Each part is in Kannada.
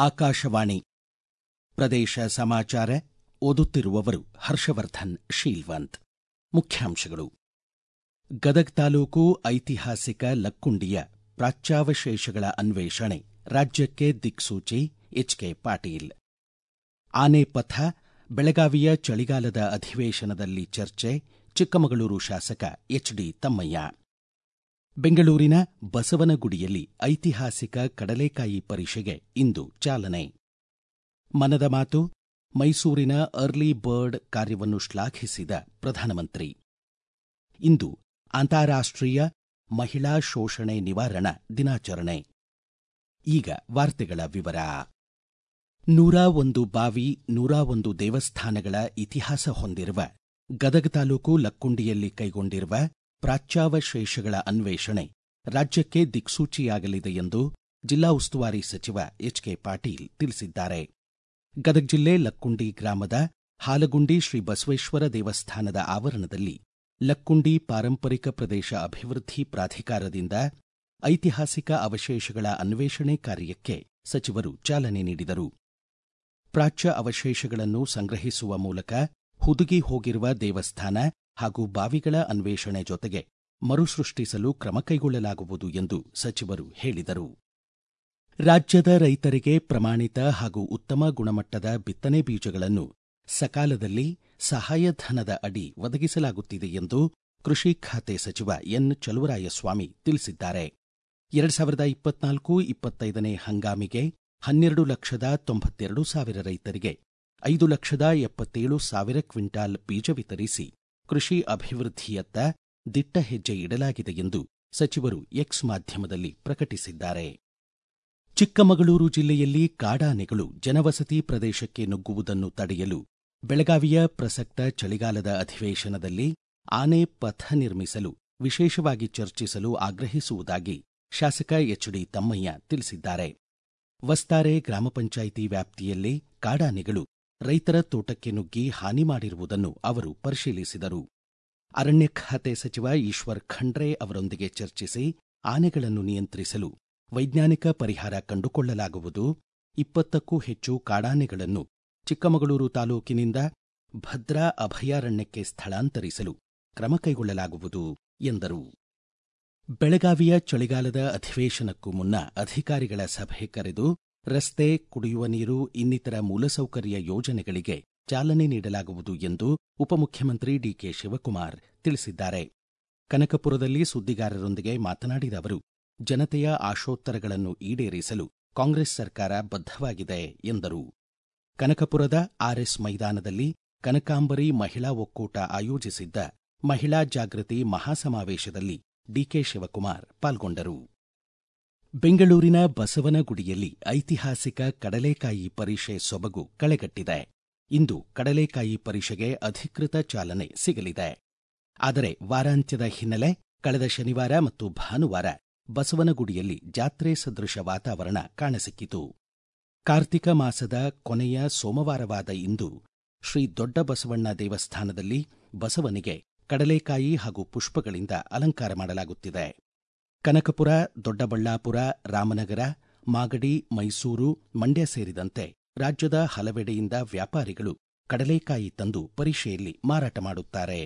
ಆಕಾಶವಾಣಿ ಪ್ರದೇಶ ಸಮಾಚಾರ ಓದುತ್ತಿರುವವರು ಹರ್ಷವರ್ಧನ್ ಶೀಲ್ವಂತ್ ಮುಖ್ಯಾಂಶಗಳು ಗದಗ್ ತಾಲೂಕು ಐತಿಹಾಸಿಕ ಲಕ್ಕುಂಡಿಯ ಪ್ರಾಚ್ಯಾವಶೇಷಗಳ ಅನ್ವೇಷಣೆ ರಾಜ್ಯಕ್ಕೆ ದಿಕ್ಸೂಚಿ ಎಚ್ಕೆ ಪಾಟೀಲ್ ಆನೆ ಪಥ ಬೆಳಗಾವಿಯ ಚಳಿಗಾಲದ ಅಧಿವೇಶನದಲ್ಲಿ ಚರ್ಚೆ ಚಿಕ್ಕಮಗಳೂರು ಶಾಸಕ ಎಚ್ಡಿ ತಮ್ಮಯ್ಯ ಬೆಂಗಳೂರಿನ ಬಸವನಗುಡಿಯಲ್ಲಿ ಐತಿಹಾಸಿಕ ಕಡಲೆಕಾಯಿ ಪರಿಷೆಗೆ ಇಂದು ಚಾಲನೆ ಮನದ ಮಾತು ಮೈಸೂರಿನ ಅರ್ಲಿ ಬರ್ಡ್ ಕಾರ್ಯವನ್ನು ಶ್ಲಾಘಿಸಿದ ಪ್ರಧಾನಮಂತ್ರಿ ಇಂದು ಅಂತಾರಾಷ್ಟ್ರೀಯ ಮಹಿಳಾ ಶೋಷಣೆ ನಿವಾರಣಾ ದಿನಾಚರಣೆ ಈಗ ವಾರ್ತೆಗಳ ವಿವರ ನೂರ ಒಂದು ಬಾವಿ ನೂರ ಒಂದು ದೇವಸ್ಥಾನಗಳ ಇತಿಹಾಸ ಹೊಂದಿರುವ ಗದಗ ತಾಲೂಕು ಲಕ್ಕುಂಡಿಯಲ್ಲಿ ಕೈಗೊಂಡಿರುವ ಪ್ರಾಚ್ಯಾವಶೇಷಗಳ ಅನ್ವೇಷಣೆ ರಾಜ್ಯಕ್ಕೆ ದಿಕ್ಸೂಚಿಯಾಗಲಿದೆ ಎಂದು ಜಿಲ್ಲಾ ಉಸ್ತುವಾರಿ ಸಚಿವ ಎಚ್ಕೆ ಪಾಟೀಲ್ ತಿಳಿಸಿದ್ದಾರೆ ಗದಗ ಜಿಲ್ಲೆ ಲಕ್ಕುಂಡಿ ಗ್ರಾಮದ ಹಾಲಗುಂಡಿ ಶ್ರೀ ಬಸವೇಶ್ವರ ದೇವಸ್ಥಾನದ ಆವರಣದಲ್ಲಿ ಲಕ್ಕುಂಡಿ ಪಾರಂಪರಿಕ ಪ್ರದೇಶ ಅಭಿವೃದ್ಧಿ ಪ್ರಾಧಿಕಾರದಿಂದ ಐತಿಹಾಸಿಕ ಅವಶೇಷಗಳ ಅನ್ವೇಷಣೆ ಕಾರ್ಯಕ್ಕೆ ಸಚಿವರು ಚಾಲನೆ ನೀಡಿದರು ಪ್ರಾಚ್ಯ ಅವಶೇಷಗಳನ್ನು ಸಂಗ್ರಹಿಸುವ ಮೂಲಕ ಹುದುಗಿ ಹೋಗಿರುವ ದೇವಸ್ಥಾನ ಹಾಗೂ ಬಾವಿಗಳ ಅನ್ವೇಷಣೆ ಜೊತೆಗೆ ಮರುಸೃಷ್ಟಿಸಲು ಕ್ರಮ ಕೈಗೊಳ್ಳಲಾಗುವುದು ಎಂದು ಸಚಿವರು ಹೇಳಿದರು ರಾಜ್ಯದ ರೈತರಿಗೆ ಪ್ರಮಾಣಿತ ಹಾಗೂ ಉತ್ತಮ ಗುಣಮಟ್ಟದ ಬಿತ್ತನೆ ಬೀಜಗಳನ್ನು ಸಕಾಲದಲ್ಲಿ ಸಹಾಯಧನದ ಅಡಿ ಒದಗಿಸಲಾಗುತ್ತಿದೆ ಎಂದು ಕೃಷಿ ಖಾತೆ ಸಚಿವ ಎನ್ ಚಲುವರಾಯಸ್ವಾಮಿ ತಿಳಿಸಿದ್ದಾರೆ ಎರಡು ಸಾವಿರದ ಇಪ್ಪತ್ನಾಲ್ಕು ಇಪ್ಪತ್ತೈದನೇ ಹಂಗಾಮಿಗೆ ಹನ್ನೆರಡು ಲಕ್ಷದ ತೊಂಬತ್ತೆರಡು ಸಾವಿರ ರೈತರಿಗೆ ಐದು ಲಕ್ಷದ ಎಪ್ಪತ್ತೇಳು ಸಾವಿರ ಕ್ವಿಂಟಾಲ್ ಬೀಜ ವಿತರಿಸಿ ಕೃಷಿ ಅಭಿವೃದ್ಧಿಯತ್ತ ದಿಟ್ಟ ಹೆಜ್ಜೆ ಇಡಲಾಗಿದೆ ಎಂದು ಸಚಿವರು ಎಕ್ಸ್ ಮಾಧ್ಯಮದಲ್ಲಿ ಪ್ರಕಟಿಸಿದ್ದಾರೆ ಚಿಕ್ಕಮಗಳೂರು ಜಿಲ್ಲೆಯಲ್ಲಿ ಕಾಡಾನೆಗಳು ಜನವಸತಿ ಪ್ರದೇಶಕ್ಕೆ ನುಗ್ಗುವುದನ್ನು ತಡೆಯಲು ಬೆಳಗಾವಿಯ ಪ್ರಸಕ್ತ ಚಳಿಗಾಲದ ಅಧಿವೇಶನದಲ್ಲಿ ಆನೆ ಪಥ ನಿರ್ಮಿಸಲು ವಿಶೇಷವಾಗಿ ಚರ್ಚಿಸಲು ಆಗ್ರಹಿಸುವುದಾಗಿ ಶಾಸಕ ಎಚ್ಡಿ ತಮ್ಮಯ್ಯ ತಿಳಿಸಿದ್ದಾರೆ ವಸ್ತಾರೆ ಗ್ರಾಮ ಪಂಚಾಯಿತಿ ವ್ಯಾಪ್ತಿಯಲ್ಲಿ ಕಾಡಾನೆಗಳು ರೈತರ ತೋಟಕ್ಕೆ ನುಗ್ಗಿ ಹಾನಿ ಮಾಡಿರುವುದನ್ನು ಅವರು ಪರಿಶೀಲಿಸಿದರು ಅರಣ್ಯ ಖಾತೆ ಸಚಿವ ಈಶ್ವರ್ ಖಂಡ್ರೆ ಅವರೊಂದಿಗೆ ಚರ್ಚಿಸಿ ಆನೆಗಳನ್ನು ನಿಯಂತ್ರಿಸಲು ವೈಜ್ಞಾನಿಕ ಪರಿಹಾರ ಕಂಡುಕೊಳ್ಳಲಾಗುವುದು ಇಪ್ಪತ್ತಕ್ಕೂ ಹೆಚ್ಚು ಕಾಡಾನೆಗಳನ್ನು ಚಿಕ್ಕಮಗಳೂರು ತಾಲೂಕಿನಿಂದ ಭದ್ರಾ ಅಭಯಾರಣ್ಯಕ್ಕೆ ಸ್ಥಳಾಂತರಿಸಲು ಕ್ರಮ ಕೈಗೊಳ್ಳಲಾಗುವುದು ಎಂದರು ಬೆಳಗಾವಿಯ ಚಳಿಗಾಲದ ಅಧಿವೇಶನಕ್ಕೂ ಮುನ್ನ ಅಧಿಕಾರಿಗಳ ಸಭೆ ಕರೆದು ರಸ್ತೆ ಕುಡಿಯುವ ನೀರು ಇನ್ನಿತರ ಮೂಲಸೌಕರ್ಯ ಯೋಜನೆಗಳಿಗೆ ಚಾಲನೆ ನೀಡಲಾಗುವುದು ಎಂದು ಉಪಮುಖ್ಯಮಂತ್ರಿ ಡಿಕೆ ಶಿವಕುಮಾರ್ ತಿಳಿಸಿದ್ದಾರೆ ಕನಕಪುರದಲ್ಲಿ ಸುದ್ದಿಗಾರರೊಂದಿಗೆ ಮಾತನಾಡಿದ ಅವರು ಜನತೆಯ ಆಶೋತ್ತರಗಳನ್ನು ಈಡೇರಿಸಲು ಕಾಂಗ್ರೆಸ್ ಸರ್ಕಾರ ಬದ್ಧವಾಗಿದೆ ಎಂದರು ಕನಕಪುರದ ಆರ್ಎಸ್ ಮೈದಾನದಲ್ಲಿ ಕನಕಾಂಬರಿ ಮಹಿಳಾ ಒಕ್ಕೂಟ ಆಯೋಜಿಸಿದ್ದ ಮಹಿಳಾ ಜಾಗೃತಿ ಮಹಾಸಮಾವೇಶದಲ್ಲಿ ಡಿಕೆ ಶಿವಕುಮಾರ್ ಪಾಲ್ಗೊಂಡರು ಬೆಂಗಳೂರಿನ ಬಸವನಗುಡಿಯಲ್ಲಿ ಐತಿಹಾಸಿಕ ಕಡಲೆಕಾಯಿ ಪರಿಷೆ ಸೊಬಗು ಕಳೆಗಟ್ಟಿದೆ ಇಂದು ಕಡಲೆಕಾಯಿ ಪರಿಷೆಗೆ ಅಧಿಕೃತ ಚಾಲನೆ ಸಿಗಲಿದೆ ಆದರೆ ವಾರಾಂತ್ಯದ ಹಿನ್ನೆಲೆ ಕಳೆದ ಶನಿವಾರ ಮತ್ತು ಭಾನುವಾರ ಬಸವನಗುಡಿಯಲ್ಲಿ ಜಾತ್ರೆ ಸದೃಶ ವಾತಾವರಣ ಕಾಣಸಿಕ್ಕಿತು ಕಾರ್ತಿಕ ಮಾಸದ ಕೊನೆಯ ಸೋಮವಾರವಾದ ಇಂದು ಶ್ರೀ ದೊಡ್ಡ ಬಸವಣ್ಣ ದೇವಸ್ಥಾನದಲ್ಲಿ ಬಸವನಿಗೆ ಕಡಲೆಕಾಯಿ ಹಾಗೂ ಪುಷ್ಪಗಳಿಂದ ಅಲಂಕಾರ ಮಾಡಲಾಗುತ್ತಿದೆ ಕನಕಪುರ ದೊಡ್ಡಬಳ್ಳಾಪುರ ರಾಮನಗರ ಮಾಗಡಿ ಮೈಸೂರು ಮಂಡ್ಯ ಸೇರಿದಂತೆ ರಾಜ್ಯದ ಹಲವೆಡೆಯಿಂದ ವ್ಯಾಪಾರಿಗಳು ಕಡಲೆಕಾಯಿ ತಂದು ಪರಿಷೆಯಲ್ಲಿ ಮಾರಾಟ ಮಾಡುತ್ತಾರೆ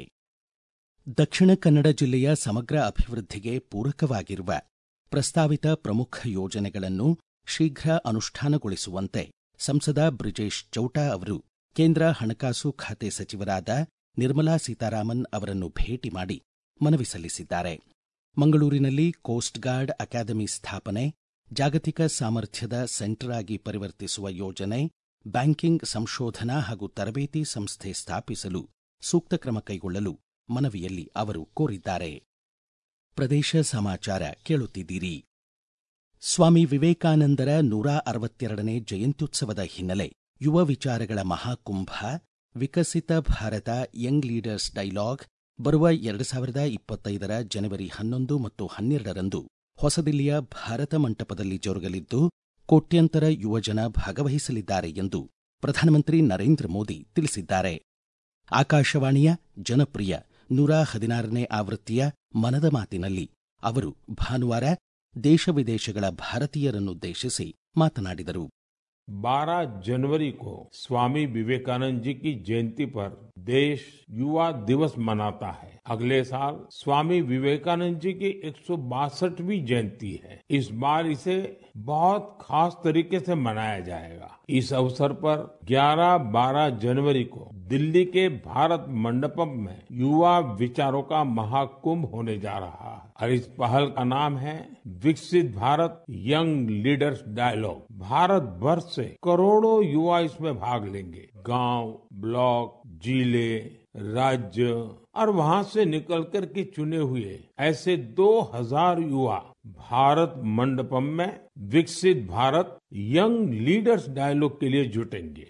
ದಕ್ಷಿಣ ಕನ್ನಡ ಜಿಲ್ಲೆಯ ಸಮಗ್ರ ಅಭಿವೃದ್ಧಿಗೆ ಪೂರಕವಾಗಿರುವ ಪ್ರಸ್ತಾವಿತ ಪ್ರಮುಖ ಯೋಜನೆಗಳನ್ನು ಶೀಘ್ರ ಅನುಷ್ಠಾನಗೊಳಿಸುವಂತೆ ಸಂಸದ ಬ್ರಿಜೇಶ್ ಚೌಟಾ ಅವರು ಕೇಂದ್ರ ಹಣಕಾಸು ಖಾತೆ ಸಚಿವರಾದ ನಿರ್ಮಲಾ ಸೀತಾರಾಮನ್ ಅವರನ್ನು ಭೇಟಿ ಮಾಡಿ ಮನವಿ ಸಲ್ಲಿಸಿದ್ದಾರೆ ಮಂಗಳೂರಿನಲ್ಲಿ ಕೋಸ್ಟ್ ಗಾರ್ಡ್ ಅಕಾಡೆಮಿ ಸ್ಥಾಪನೆ ಜಾಗತಿಕ ಸಾಮರ್ಥ್ಯದ ಸೆಂಟರ್ ಆಗಿ ಪರಿವರ್ತಿಸುವ ಯೋಜನೆ ಬ್ಯಾಂಕಿಂಗ್ ಸಂಶೋಧನಾ ಹಾಗೂ ತರಬೇತಿ ಸಂಸ್ಥೆ ಸ್ಥಾಪಿಸಲು ಸೂಕ್ತ ಕ್ರಮ ಕೈಗೊಳ್ಳಲು ಮನವಿಯಲ್ಲಿ ಅವರು ಕೋರಿದ್ದಾರೆ ಪ್ರದೇಶ ಸಮಾಚಾರ ಕೇಳುತ್ತಿದ್ದೀರಿ ಸ್ವಾಮಿ ವಿವೇಕಾನಂದರ ನೂರ ಅರವತ್ತೆರಡನೇ ಜಯಂತ್ಯುತ್ಸವದ ಹಿನ್ನೆಲೆ ಯುವ ವಿಚಾರಗಳ ಮಹಾಕುಂಭ Viksit Bharat young leaders dialogue ಬರುವ ಎರಡು ಸಾವಿರದ ಇಪ್ಪತ್ತೈದರ ಜನವರಿ ಹನ್ನೊಂದು ಮತ್ತು ಹನ್ನೆರಡರಂದು ಹೊಸದಿಲ್ಲಿಯ ಭಾರತ ಮಂಟಪದಲ್ಲಿ ಜರುಗಲಿದ್ದು ಕೋಟ್ಯಂತರ ಯುವಜನ ಭಾಗವಹಿಸಲಿದ್ದಾರೆ ಎಂದು ಪ್ರಧಾನಮಂತ್ರಿ ನರೇಂದ್ರ ಮೋದಿ ತಿಳಿಸಿದ್ದಾರೆ ಆಕಾಶವಾಣಿಯ ಜನಪ್ರಿಯ ನೂರ ಹದಿನಾರನೇ ಆವೃತ್ತಿಯ ಮನದ ಮಾತಿನಲ್ಲಿ ಅವರು ಭಾನುವಾರ ದೇಶ ವಿದೇಶಗಳ ಭಾರತೀಯರನ್ನುದ್ದೇಶಿಸಿ ಮಾತನಾಡಿದರು 12 जनवरी को स्वामी विवेकानंद जी की जयंती पर देश युवा दिवस मनाता है अगले साल स्वामी विवेकानंद जी की एक जयंती है इस बार इसे बहुत खास तरीके से मनाया जाएगा इस अवसर पर 11-12 जनवरी को दिल्ली के भारत मंडपम में युवा विचारों का महाकुंभ होने जा रहा है और इस पहल का नाम है Viksit Bharat young leaders dialogue Bharat भर से करोड़ों युवा इसमें भाग लेंगे गांव ब्लॉक जिले राज्य और वहां से निकलकर के चुने हुए ऐसे 2000 युवा भारत मंडपम में विकसित भारत यंग लीडर्स डायलॉग के लिए जुटेंगे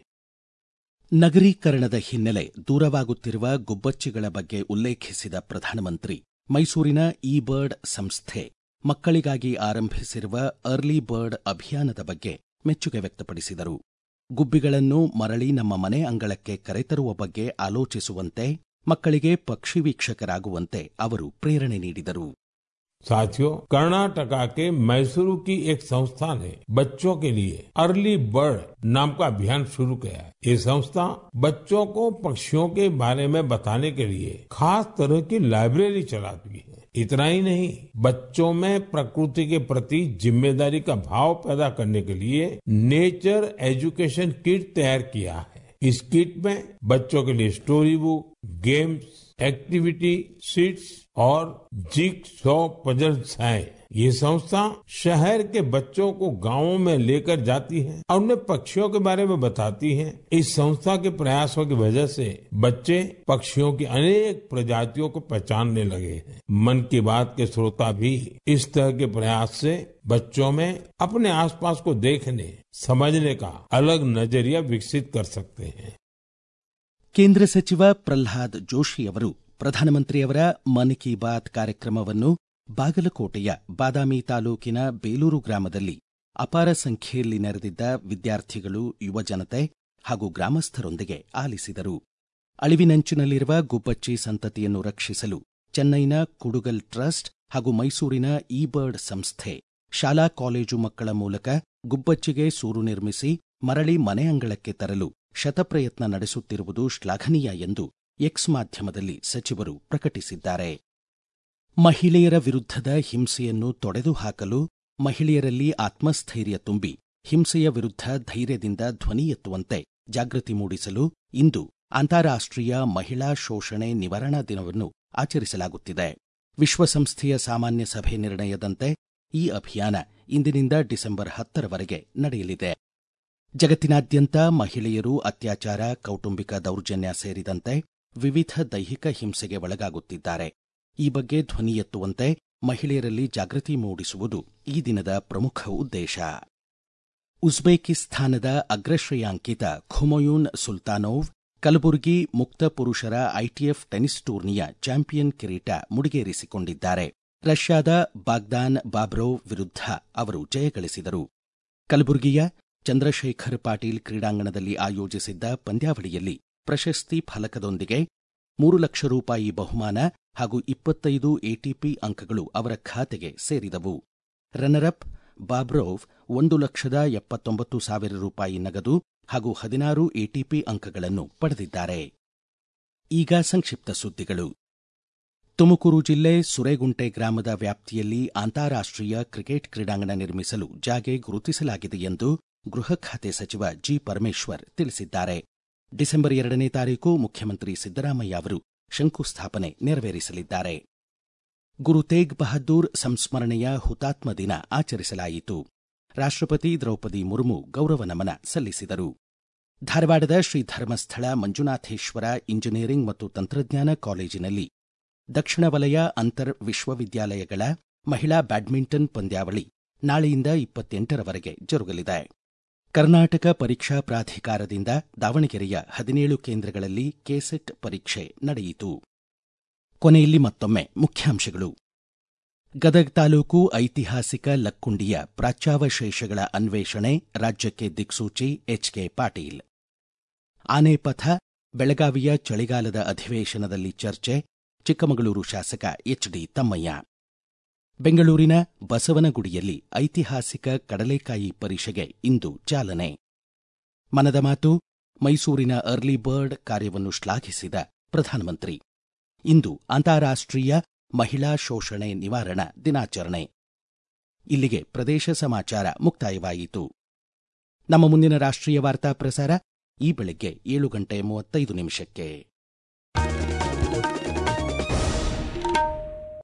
ನಗರೀಕರಣದ ಹಿನ್ನೆಲೆ ದೂರವಾಗುತ್ತಿರುವ ಗುಬ್ಬಚ್ಚಿಗಳ ಬಗ್ಗೆ ಉಲ್ಲೇಖಿಸಿದ ಪ್ರಧಾನಮಂತ್ರಿ ಮೈಸೂರಿನ ಇ ಬರ್ಡ್ ಸಂಸ್ಥೆ ಮಕ್ಕಳಿಗಾಗಿ ಆರಂಭಿಸಿರುವ ಅರ್ಲಿ ಬರ್ಡ್ ಅಭಿಯಾನದ ಬಗ್ಗೆ ಮೆಚ್ಚುಗೆ ವ್ಯಕ್ತಪಡಿಸಿದರು ಗುಬ್ಬಿಗಳನ್ನು ಮರಳಿ ನಮ್ಮ ಮನೆ ಅಂಗಳಕ್ಕೆ ಕರೆತರುವ ಬಗ್ಗೆ ಆಲೋಚಿಸುವಂತೆ ಮಕ್ಕಳಿಗೆ ಪಕ್ಷಿ ವೀಕ್ಷಕರಾಗುವಂತೆ ಅವರು ಪ್ರೇರಣೆ ನೀಡಿದರು साथियों कर्नाटका के मैसूरू की एक संस्था ने बच्चों के लिए अर्ली बर्ड नाम का अभियान शुरू किया है ये संस्था बच्चों को पक्षियों के बारे में बताने के लिए खास तरह की लाइब्रेरी चलाती है इतना ही नहीं बच्चों में प्रकृति के प्रति जिम्मेदारी का भाव पैदा करने के लिए नेचर एजुकेशन किट तैयार किया है इस किट में बच्चों के लिए story book games activity sheets और जिक सौ पजल्स हैं ये संस्था शहर के बच्चों को गांवों में लेकर जाती है और उन्हें पक्षियों के बारे में बताती है इस संस्था के प्रयासों की वजह से बच्चे पक्षियों की अनेक प्रजातियों को पहचानने लगे हैं मन की बात के श्रोता भी इस तरह के प्रयास से बच्चों में अपने आसपास को देखने समझने का अलग नजरिया विकसित कर सकते हैं ಕೇಂದ್ರ ಸಚಿವ ಪ್ರಲ್ಹಾದ್ ಜೋಶಿ ಅವರು ಪ್ರಧಾನಮಂತ್ರಿಯವರ ಮನ್ ಕಿ ಬಾತ್ ಕಾರ್ಯಕ್ರಮವನ್ನು ಬಾಗಲಕೋಟೆಯ ಬಾದಾಮಿ ತಾಲೂಕಿನ ಬೇಲೂರು ಗ್ರಾಮದಲ್ಲಿ ಅಪಾರ ಸಂಖ್ಯೆಯಲ್ಲಿ ನೆರೆದಿದ್ದ ವಿದ್ಯಾರ್ಥಿಗಳು ಯುವಜನತೆ ಹಾಗೂ ಗ್ರಾಮಸ್ಥರೊಂದಿಗೆ ಆಲಿಸಿದರು ಅಳಿವಿನಂಚಿನಲ್ಲಿರುವ ಗುಬ್ಬಚ್ಚಿ ಸಂತತಿಯನ್ನು ರಕ್ಷಿಸಲು ಚೆನ್ನೈನ ಕುಡುಗಲ್ ಟ್ರಸ್ಟ್ ಹಾಗೂ ಮೈಸೂರಿನ ಇ ಬರ್ಡ್ ಸಂಸ್ಥೆ ಶಾಲಾ ಕಾಲೇಜು ಮಕ್ಕಳ ಮೂಲಕ ಗುಬ್ಬಚ್ಚಿಗೆ ಸೂರು ನಿರ್ಮಿಸಿ ಮರಳಿ ಮನೆ ಅಂಗಳಕ್ಕೆ ತರಲು ಶತಪ್ರಯತ್ನ ನಡೆಸುತ್ತಿರುವುದು ಶ್ಲಾಘನೀಯ ಎಂದು ಎಕ್ಸ್ ಮಾಧ್ಯಮದಲ್ಲಿ ಸಚಿವರು ಪ್ರಕಟಿಸಿದ್ದಾರೆ ಮಹಿಳೆಯರ ವಿರುದ್ಧದ ಹಿಂಸೆಯನ್ನು ತೊಡೆದು ಹಾಕಲು ಮಹಿಳೆಯರಲ್ಲಿ ಆತ್ಮಸ್ಥೈರ್ಯ ತುಂಬಿ ಹಿಂಸೆಯ ವಿರುದ್ಧ ಧೈರ್ಯದಿಂದ ಧ್ವನಿ ಎತ್ತುವಂತೆ ಜಾಗೃತಿ ಮೂಡಿಸಲು ಇಂದು ಅಂತಾರಾಷ್ಟ್ರೀಯ ಮಹಿಳಾ ಶೋಷಣೆ ನಿವಾರಣಾ ದಿನವನ್ನು ಆಚರಿಸಲಾಗುತ್ತಿದೆ ವಿಶ್ವಸಂಸ್ಥೆಯ ಸಾಮಾನ್ಯ ಸಭೆ ನಿರ್ಣಯದಂತೆ ಈ ಅಭಿಯಾನ ಇಂದಿನಿಂದ ಡಿಸೆಂಬರ್ ಹತ್ತರವರೆಗೆ ನಡೆಯಲಿದೆ ಜಗತ್ತಿನಾದ್ಯಂತ ಮಹಿಳೆಯರು ಅತ್ಯಾಚಾರ ಕೌಟುಂಬಿಕ ದೌರ್ಜನ್ಯ ಸೇರಿದಂತೆ ವಿವಿಧ ದೈಹಿಕ ಹಿಂಸೆಗೆ ಒಳಗಾಗುತ್ತಿದ್ದಾರೆ ಈ ಬಗ್ಗೆ ಧ್ವನಿ ಎತ್ತುವಂತೆ ಮಹಿಳೆಯರಲ್ಲಿ ಜಾಗೃತಿ ಮೂಡಿಸುವುದು ಈ ದಿನದ ಪ್ರಮುಖ ಉದ್ದೇಶ ಉಜ್ಬೇಕಿಸ್ತಾನದ ಅಗ್ರಶ್ರೇಯಾಂಕಿತ ಖುಮೊಯೂನ್ ಸುಲ್ತಾನೋವ್ ಕಲಬುರಗಿ ಮುಕ್ತ ಪುರುಷರ ಐಟಿಎಫ್ ಟೆನಿಸ್ ಟೂರ್ನಿಯ ಚಾಂಪಿಯನ್ ಕಿರೀಟ ಮುಡಿಗೇರಿಸಿಕೊಂಡಿದ್ದಾರೆ ರಷ್ಯಾದ ಬಾಗ್ದಾನ್ ಬಾಬ್ರೋವ್ ವಿರುದ್ಧ ಅವರು ಜಯಗಳಿಸಿದರು ಕಲಬುರಗಿಯ ಚಂದ್ರಶೇಖರ್ ಪಾಟೀಲ್ ಕ್ರೀಡಾಂಗಣದಲ್ಲಿ ಆಯೋಜಿಸಿದ್ದ ಪಂದ್ಯಾವಳಿಯಲ್ಲಿ ಪ್ರಶಸ್ತಿ ಫಲಕದೊಂದಿಗೆ ಮೂರು ಲಕ್ಷ ರೂಪಾಯಿ ಬಹುಮಾನ ಹಾಗೂ ಇಪ್ಪತ್ತೈದು ಎಟಿಪಿ ಅಂಕಗಳು ಅವರ ಖಾತೆಗೆ ಸೇರಿದವು ರನ್ನರ್ ಅಪ್ ಬಾಬ್ರೋವ್ ಒಂದು ಲಕ್ಷದ ಎಪ್ಪತ್ತೊಂಬತ್ತು ಸಾವಿರ ರೂಪಾಯಿ ನಗದು ಹಾಗೂ ಹದಿನಾರು ಎಟಿಪಿ ಅಂಕಗಳನ್ನು ಪಡೆದಿದ್ದಾರೆ ಈಗ ಸಂಕ್ಷಿಪ್ತ ಸುದ್ದಿಗಳು ತುಮಕೂರು ಜಿಲ್ಲೆ ಸುರೇಗುಂಟೆ ಗ್ರಾಮದ ವ್ಯಾಪ್ತಿಯಲ್ಲಿ ಅಂತಾರಾಷ್ಟ್ರೀಯ ಕ್ರಿಕೆಟ್ ಕ್ರೀಡಾಂಗಣ ನಿರ್ಮಿಸಲು ಜಾಗೆ ಗುರುತಿಸಲಾಗಿದೆ ಎಂದು ಗೃಹ ಖಾತೆ ಸಚಿವ ಜಿ ಪರಮೇಶ್ವರ್ ತಿಳಿಸಿದ್ದಾರೆ ಡಿಸೆಂಬರ್ ಎರಡನೇ ತಾರೀಕು ಮುಖ್ಯಮಂತ್ರಿ ಸಿದ್ದರಾಮಯ್ಯ ಅವರು ಶಂಕುಸ್ಥಾಪನೆ ನೆರವೇರಿಸಲಿದ್ದಾರೆ ಗುರು ತೇಗ್ ಬಹದ್ದೂರ್ ಸಂಸ್ಮರಣೆಯ ಹುತಾತ್ಮ ದಿನ ಆಚರಿಸಲಾಯಿತು ರಾಷ್ಟ್ರಪತಿ ದ್ರೌಪದಿ ಮುರ್ಮು ಗೌರವ ನಮನ ಸಲ್ಲಿಸಿದರು ಧಾರವಾಡದ ಶ್ರೀ ಧರ್ಮಸ್ಥಳ ಮಂಜುನಾಥೇಶ್ವರ ಇಂಜಿನಿಯರಿಂಗ್ ಮತ್ತು ತಂತ್ರಜ್ಞಾನ ಕಾಲೇಜಿನಲ್ಲಿ ದಕ್ಷಿಣ ವಲಯ ಅಂತರ್ ವಿಶ್ವವಿದ್ಯಾಲಯಗಳ ಮಹಿಳಾ ಬ್ಯಾಡ್ಮಿಂಟನ್ ಪಂದ್ಯಾವಳಿ ನಾಳೆಯಿಂದ ಇಪ್ಪತ್ತೆಂಟರವರೆಗೆ ಜರುಗಲಿದೆ ಕರ್ನಾಟಕ ಪರೀಕ್ಷಾ ಪ್ರಾಧಿಕಾರದಿಂದ ದಾವಣಗೆರೆಯ ಹದಿನೇಳು ಕೇಂದ್ರಗಳಲ್ಲಿ ಕೆಸೆಟ್ ಪರೀಕ್ಷೆ ನಡೆಯಿತು ಕೊನೆಯಲ್ಲಿ ಮತ್ತೊಮ್ಮೆ ಮುಖ್ಯಾಂಶಗಳು ಗದಗ ತಾಲೂಕು ಐತಿಹಾಸಿಕ ಲಕ್ಕುಂಡಿಯ ಪ್ರಾಚ್ಯಾವಶೇಷಗಳ ಅನ್ವೇಷಣೆ ರಾಜ್ಯಕ್ಕೆ ದಿಕ್ಸೂಚಿ ಎಚ್ಕೆ ಪಾಟೀಲ್ ಆನೆಪಥ ಬೆಳಗಾವಿಯ ಚಳಿಗಾಲದ ಅಧಿವೇಶನದಲ್ಲಿ ಚರ್ಚೆ ಚಿಕ್ಕಮಗಳೂರು ಶಾಸಕ ಎಚ್ಡಿ ತಮ್ಮಯ್ಯ ಬೆಂಗಳೂರಿನ ಬಸವನಗುಡಿಯಲ್ಲಿ ಐತಿಹಾಸಿಕ ಕಡಲೆಕಾಯಿ ಪರಿಷೆಗೆ ಇಂದು ಚಾಲನೆ ಮನದ ಮಾತು ಮೈಸೂರಿನ ಅರ್ಲಿ ಬರ್ಡ್ ಕಾರ್ಯವನ್ನು ಶ್ಲಾಘಿಸಿದ ಪ್ರಧಾನಮಂತ್ರಿ ಇಂದು ಅಂತಾರಾಷ್ಟ್ರೀಯ ಮಹಿಳಾ ಶೋಷಣೆ ನಿವಾರಣಾ ದಿನಾಚರಣೆ ಇಲ್ಲಿಗೆ ಪ್ರದೇಶ ಸಮಾಚಾರ ಮುಕ್ತಾಯವಾಯಿತು ನಮ್ಮ ಮುಂದಿನ ರಾಷ್ಟ್ರೀಯ ವಾರ್ತಾ ಪ್ರಸಾರ ಈ ಬೆಳಗ್ಗೆ ಏಳು ಗಂಟೆ ಮೂವತ್ತೈದು ನಿಮಿಷಕ್ಕೆ